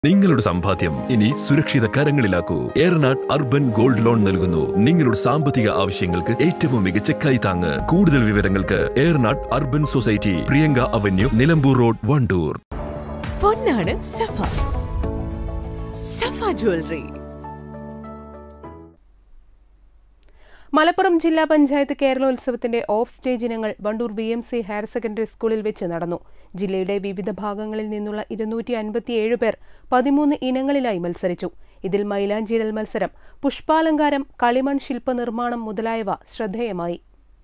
നിങ്ങളുടെ സമ്പാദ്യം ഇനി സുരക്ഷിത കരങ്ങളിലാക്കൂ ഏറനാട് അർബൻ ഗോൾഡ് ലോൺ നൽകുന്നു നിങ്ങളുടെ സാമ്പത്തിക ആവശ്യങ്ങൾക്ക് ഏറ്റവും മികച്ച കൈത്താങ്ങ് കൂടുതൽ വിവരങ്ങൾക്ക് Eranad urban society Priyanka avenue Nilambur road Wandoor പൊന്നാണ് സഫ സഫ ജ്വല്ലറി മലപ്പുറം ജില്ലാ പഞ്ചായത്ത് കേരളോത്സവത്തിന്റെ ഓഫ് സ്റ്റേജ് ഇനങ്ങൾ Wandoor B M C higher secondary സ്കൂളിൽ വെച്ച് നടന്നു ജില്ലയുടെ വിവിധ ഭാഗങ്ങളിൽ നിന്നുള്ള ഇരുന്നൂറ്റി അൻപത്തിയേഴ് പേർ പതിമൂന്ന് ഇനങ്ങളിലായി മത്സരിച്ചു ഇതിൽ മൈലാഞ്ചിയിടൽ മത്സരം പുഷ്പാലങ്കാരം കളിമൺ ശില്പനിർമ്മാണം മുതലായവ ശ്രദ്ധേയമായി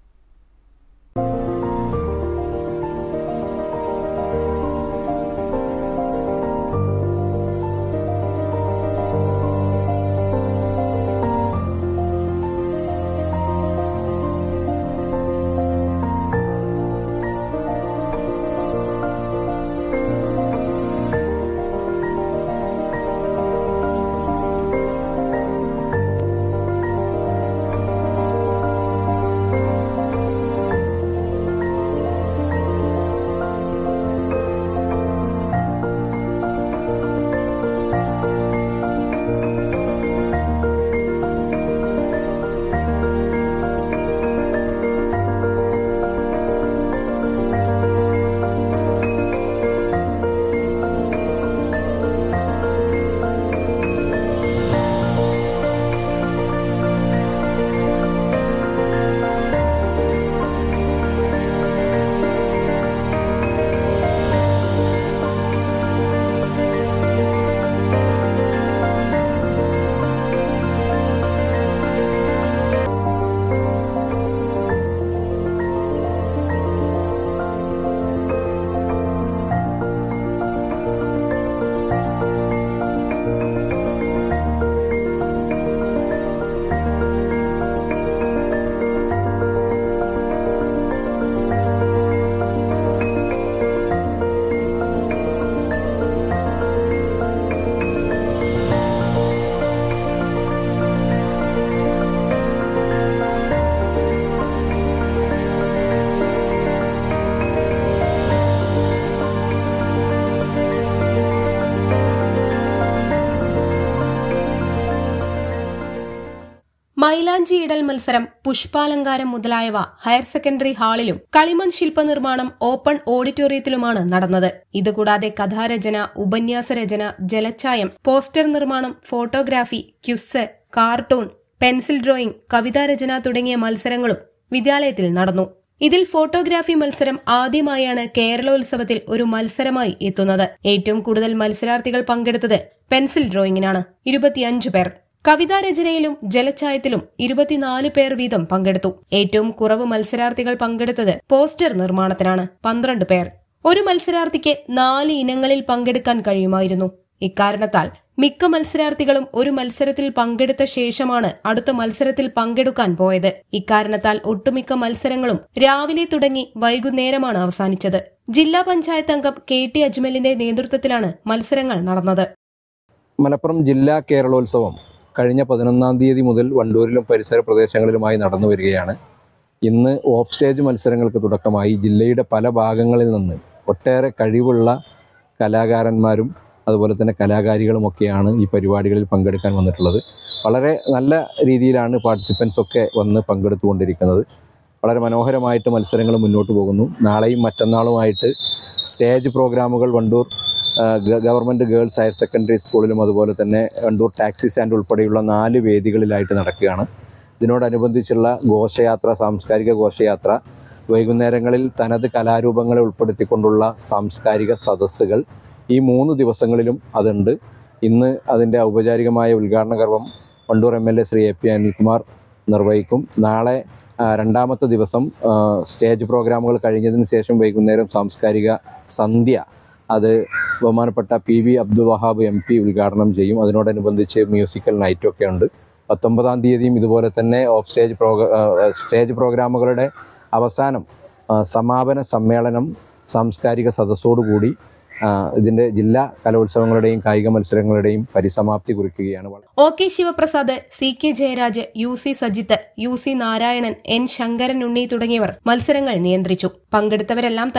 മൈലാഞ്ചി ഇടൽ മത്സരം പുഷ്പാലങ്കാരം മുതലായവ ഹയർ സെക്കൻഡറി ഹാളിലും കളിമൺ ശില്പനിർമ്മാണം ഓപ്പൺ ഓഡിറ്റോറിയത്തിലുമാണ് നടന്നത് ഇതുകൂടാതെ കഥാരചന ഉപന്യാസ രചന ജലച്ചായം പോസ്റ്റർ നിർമ്മാണം photography quiz cartoon pencil drawing കവിതാരചന തുടങ്ങിയ മത്സരങ്ങളും വിദ്യാലയത്തിൽ നടന്നു ഇതിൽ ഫോട്ടോഗ്രാഫി മത്സരം ആദ്യമായാണ് കേരളോത്സവത്തിൽ ഒരു മത്സരമായി എത്തുന്നത് ഏറ്റവും കൂടുതൽ മത്സരാർത്ഥികൾ പങ്കെടുത്തത് പെൻസിൽ ഡ്രോയിങ്ങിനാണ് ഇരുപത്തിയഞ്ച് പേർ കവിതാരചനയിലും ജലച്ചായത്തിലും ഇരുപത്തിനാല് പേർ വീതം പങ്കെടുത്തു ഏറ്റവും കുറവ് മത്സരാർത്ഥികൾ പങ്കെടുത്തത് പോസ്റ്റർ നിർമ്മാണത്തിനാണ് പന്ത്രണ്ട് പേർ ഒരു മത്സരാർത്ഥിക്ക് നാല് ഇനങ്ങളിൽ പങ്കെടുക്കാൻ കഴിയുമായിരുന്നു ഇക്കാരണത്താൽ മിക്ക മത്സരാർത്ഥികളും ഒരു മത്സരത്തിൽ പങ്കെടുത്ത ശേഷമാണ് അടുത്ത മത്സരത്തിൽ പങ്കെടുക്കാൻ പോയത് ഇക്കാരണത്താൽ ഒട്ടുമിക്ക മത്സരങ്ങളും രാവിലെ തുടങ്ങി വൈകുന്നേരമാണ് അവസാനിച്ചത് ജില്ലാ പഞ്ചായത്ത് അംഗം കെ ടി അജ്മലിന്റെ നേതൃത്വത്തിലാണ് മത്സരങ്ങൾ നടന്നത് മലപ്പുറം ജില്ലാ കേരളോത്സവം കഴിഞ്ഞ പതിനൊന്നാം തീയതി മുതൽ വണ്ടൂരിലും പരിസര പ്രദേശങ്ങളിലുമായി നടന്നു വരികയാണ് ഇന്ന് ഓഫ് സ്റ്റേജ് മത്സരങ്ങൾക്ക് തുടക്കമായി ജില്ലയുടെ പല ഭാഗങ്ങളിൽ നിന്ന് ഒട്ടേറെ കഴിവുള്ള കലാകാരന്മാരും അതുപോലെ തന്നെ കലാകാരികളുമൊക്കെയാണ് ഈ പരിപാടികളിൽ പങ്കെടുക്കാൻ വന്നിട്ടുള്ളത് വളരെ നല്ല രീതിയിലാണ് പാർട്ടിസിപ്പൻസ് ഒക്കെ വന്ന് പങ്കെടുത്തുകൊണ്ടിരിക്കുന്നത് വളരെ മനോഹരമായിട്ട് മത്സരങ്ങൾ മുന്നോട്ട് പോകുന്നു നാളെയും മറ്റന്നാളുമായിട്ട് സ്റ്റേജ് പ്രോഗ്രാമുകൾ വണ്ടൂർ ആ, ഗ- ഗവൺമെൻറ് ഗേൾസ് ഹയർ സെക്കൻഡറി സ്കൂളിലും അതുപോലെ തന്നെ വണ്ടൂർ ടാക്സി സ്റ്റാൻഡ് ഉൾപ്പെടെയുള്ള നാല് വേദികളിലായിട്ട് നടക്കുകയാണ് ഇതിനോടനുബന്ധിച്ചുള്ള ഘോഷയാത്ര സാംസ്കാരിക ഘോഷയാത്ര വൈകുന്നേരങ്ങളിൽ തനത് കലാരൂപങ്ങളെ ഉൾപ്പെടുത്തിക്കൊണ്ടുള്ള സാംസ്കാരിക സദസ്സുകൾ ഈ മൂന്ന് ദിവസങ്ങളിലും അതുണ്ട് ഇന്ന് അതിൻ്റെ ഔപചാരികമായ ഉദ്ഘാടന കർമ്മം Wandoor M L A Shri A P Anilkumar നിർവഹിക്കും നാളെ ആ, രണ്ടാമത്തെ ദിവസം ആ, സ്റ്റേജ് പ്രോഗ്രാമുകൾ കഴിഞ്ഞതിന് ശേഷം വൈകുന്നേരം സാംസ്കാരിക സന്ധ്യ അത് ബഹുമാനപ്പെട്ട P V Abdul Wahab M P ഉദ്ഘാടനം ചെയ്യും അതിനോടനുബന്ധിച്ച് മ്യൂസിക്കൽ നൈറ്റൊക്കെ ഉണ്ട് പത്തൊമ്പതാം തീയതിയും ഇതുപോലെ തന്നെ ഓഫ് സ്റ്റേജ് പ്രോഗ്ര ആ, സ്റ്റേജ് പ്രോഗ്രാമുകളുടെ അവസാനം ആ, സമാപന സമ്മേളനം സാംസ്കാരിക സദസ്സോടുകൂടി ആ, ഇതിൻ്റെ ജില്ലാ കലോത്സവങ്ങളുടെയും കായിക മത്സരങ്ങളുടെയും പരിസമാപ്തി കുറിക്കുകയാണ് വളരെ O K Sivaprasad C K Jayaraj U C Sajith U C Narayanan N Sankaran Unni തുടങ്ങിയവർ മത്സരങ്ങൾ നിയന്ത്രിച്ചു പങ്കെടുത്തവരെല്ലാം തന്നെ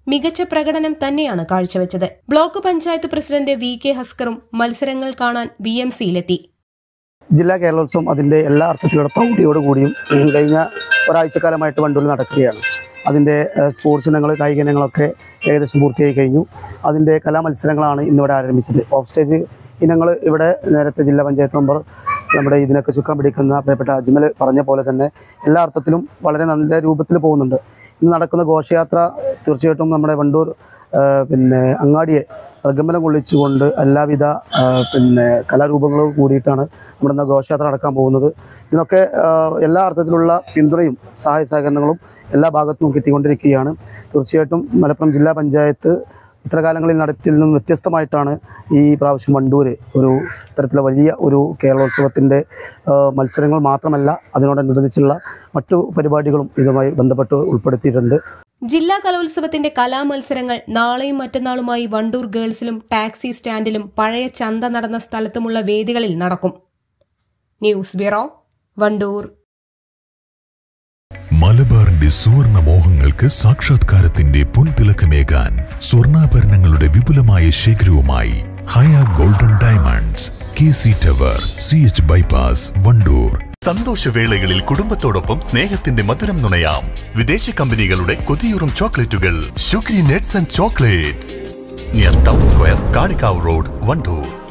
മികച്ച പ്രകടനം തന്നെയാണ് കാഴ്ചവെച്ചത് block panchayat president V K ഹസ്കറും മത്സരങ്ങൾ കാണാൻ ബി എം സിയിലെത്തി ജില്ലാ കേരളോത്സവം അതിൻ്റെ എല്ലാ അർത്ഥത്തിലുള്ള പ്രൗഢിയോടുകൂടിയും ഉം, കഴിഞ്ഞ ഒരാഴ്ചക്കാലമായിട്ട് വണ്ടൂരിൽ നടക്കുകയാണ് അതിൻ്റെ ഏഹ്, സ്പോർട്സ് ഇനങ്ങൾ കായിക ഇനങ്ങളൊക്കെ ഏകദേശം പൂർത്തിയായി കഴിഞ്ഞു അതിൻ്റെ കലാമത്സരങ്ങളാണ് ഇന്നിവിടെ ആരംഭിച്ചത് ഓഫ് സ്റ്റേജ് ഇനങ്ങൾ ഇവിടെ നേരത്തെ ജില്ലാ പഞ്ചായത്ത് മെമ്പർ നമ്മുടെ ഇതിനൊക്കെ ചുക്കാൻ പിടിക്കുന്ന പ്രിയപ്പെട്ട അജ്മൽ പറഞ്ഞ പോലെ തന്നെ എല്ലാ അർത്ഥത്തിലും വളരെ നല്ല രൂപത്തിൽ പോകുന്നുണ്ട് ഇന്ന് നടക്കുന്ന ഘോഷയാത്ര തീർച്ചയായിട്ടും നമ്മുടെ വണ്ടൂർ ഏഹ്, പിന്നെ അങ്ങാടിയെ പ്രകമ്പനം കൊള്ളിച്ചുകൊണ്ട് എല്ലാവിധ ആ, പിന്നെ കലാരൂപങ്ങളും കൂടിയിട്ടാണ് നമ്മുടെ ഇന്ന് ഘോഷയാത്ര നടക്കാൻ പോകുന്നത് ഇതിനൊക്കെ ആ, എല്ലാ അർത്ഥത്തിലുള്ള പിന്തുണയും സഹായ സഹകരണങ്ങളും എല്ലാ ഭാഗത്തും കിട്ടിക്കൊണ്ടിരിക്കുകയാണ് തീർച്ചയായിട്ടും മലപ്പുറം ജില്ലാ പഞ്ചായത്ത് ഇത്ര കാലങ്ങളിൽ നടത്തിയതിൽ നിന്നും വ്യത്യസ്തമായിട്ടാണ് ഈ പ്രാവശ്യം വണ്ടൂർ ഒരു ഇത്തരത്തിലുള്ള വലിയ ഒരു കേരളോത്സവത്തിൻ്റെ ആ, മത്സരങ്ങൾ മാത്രമല്ല അതിനോടനുബന്ധിച്ചുള്ള മറ്റു പരിപാടികളും ഇതുമായി ബന്ധപ്പെട്ട് ഉൾപ്പെടുത്തിയിട്ടുണ്ട് ജില്ലാ കലോത്സവത്തിന്റെ കലാമത്സരങ്ങൾ നാളെയും മറ്റന്നാളുമായി വണ്ടൂർ ഗേൾസിലും ടാക്സി സ്റ്റാൻഡിലും പഴയ ചന്ത നടന്ന സ്ഥലത്തുമുള്ള വേദികളിൽ നടക്കും ന്യൂസ് ബ്യൂറോ വണ്ടൂർ മലബാറിന്റെ സുവർണ മോഹങ്ങൾക്ക് സാക്ഷാത്കാരത്തിന്റെ പൊൻതിളക്കമേകാൻ സ്വർണ്ണാഭരണങ്ങളുടെ വിപുലമായ ശേഖരവുമായി Haya golden diamonds K C tower C H bypass Wandoor സന്തോഷവേളകളിൽ കുടുംബത്തോടൊപ്പം സ്നേഹത്തിന്റെ മധുരം നുണയാം വിദേശ കമ്പനികളുടെ കൊതിയൂറും ചോക്ലേറ്റുകൾ sugary nuts and chocolates near town square Kalikavu road Wandoor